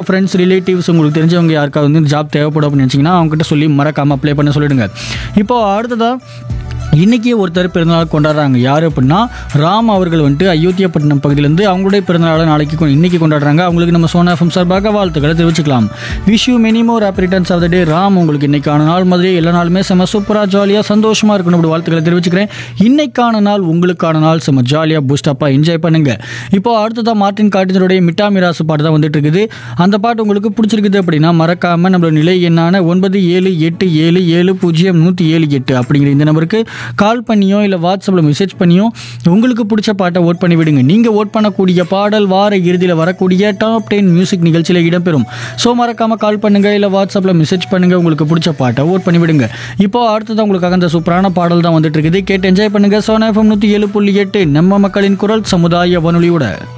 friends relatives உங்களுக்கு தெரிஞ்சவங்க யாருக்காவது வந்து ஜாப் தேவைப்படும் அப்படின்னு நினச்சிங்கன்னா அவங்ககிட்ட சொல்லி மறக்காமல் அப்ளை பண்ண சொல்லிடுங்க இப்போ அடுத்ததாக இன்றைக்கி ஒருத்தர் பிறந்தநாள் கொண்டாடுறாங்க யார் அப்படின்னா ராம் அவர்கள் வந்துட்டு அயோத்தியாப்பட்டினம் பகுதியிலேருந்து அவங்களுடைய பிறந்தநாளை நாளைக்கு கொ- இன்னைக்கு கொண்டாடுறாங்க அவங்களுக்கு நம்ம சோனா எஃப்எம் சார்பாக வாழ்த்துக்களை தெரிவிச்சுக்கலாம் wish you many more happy returns of the day Ram உங்களுக்கு இன்னைக்கான நாள் மாதிரி எல்லா நாளுமே செம சூப்பராக ஜாலியாக சந்தோஷமாக இருக்கணும் அப்படி வாழ்த்துக்களை தெரிவிச்சுக்கிறேன் இன்னைக்கான நாள் உங்களுக்கான நாள் செம ஜாலியாக பூஸ்டப்பாக என்ஜாய் பண்ணுங்க இப்போ அடுத்ததாக மார்ட்டின் காட்டினருடைய மிட்டா மிராசு பாட்டு தான் வந்துட்டு இருக்குது அந்த பாட்டு உங்களுக்கு பிடிச்சிருக்குது அப்படின்னா மறக்காம நம்மளோட நிலை என்னான ஒன்பது ஏழு எட்டு ஏழு ஏழு பூஜ்ஜியம் நூற்றி ஏழு எட்டு அப்படிங்கிற இந்த நம்பருக்கு கால் பண்ணியோ இல்லை வாட்ஸ்அப்பில் மெசேஜ் பண்ணியோ உங்களுக்கு பிடிச்ச பாட்டை ஓட் பண்ணி விடுங்க நீங்கள் ஓட் பண்ணக்கூடிய பாடல் வார இறுதியில் வரக்கூடிய டாப் டென் மியூசிக் நிகழ்ச்சியில் இடம்பெறும் ஸோ மறக்காமல் கால் பண்ணுங்க இல்லை வாட்ஸ்அப்பில் மெசேஜ் பண்ணுங்க உங்களுக்கு பிடிச்ச பாட்டை ஓட் பண்ணி விடுங்க இப்போ அடுத்தது உங்களுக்காக அந்த சூப்பரான பாடல் தான் வந்துட்டு இருக்குது கேட்டு என்ஜாய் பண்ணுங்க சோனா எஃப்எம் நூற்றி ஏழு புள்ளி எட்டு நம்ம மக்களின் குரல் சமுதாய வானொலியோட